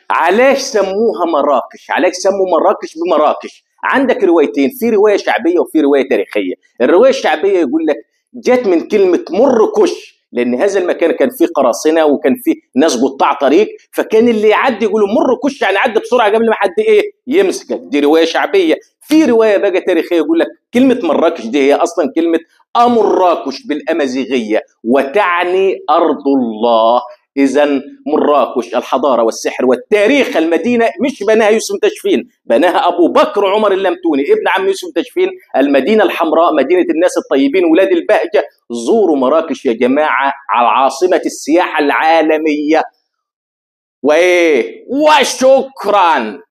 علاش سموها مراكش علاش سموا مراكش بمراكش عندك روايتين في روايه شعبيه وفي روايه تاريخيه الروايه الشعبيه يقول لك جت من كلمه مر كش لان هذا المكان كان فيه قراصنه وكان فيه ناس قطاع طريق فكان اللي يعدي يقولوا مر كش يعني عدي بسرعه قبل ما حد ايه يمسكك دي روايه شعبيه في روايه بقى تاريخيه يقول لك كلمه مراكش دي هي اصلا كلمه امراكش بالامازيغيه وتعني ارض الله اذا مراكش الحضاره والسحر والتاريخ المدينه مش بناها يوسف تشفين بناها ابو بكر عمر اللمتوني ابن عم يوسف تشفين المدينه الحمراء مدينه الناس الطيبين ولاد البهجه زوروا مراكش يا جماعه على عاصمه السياحه العالميه وايه وشكرا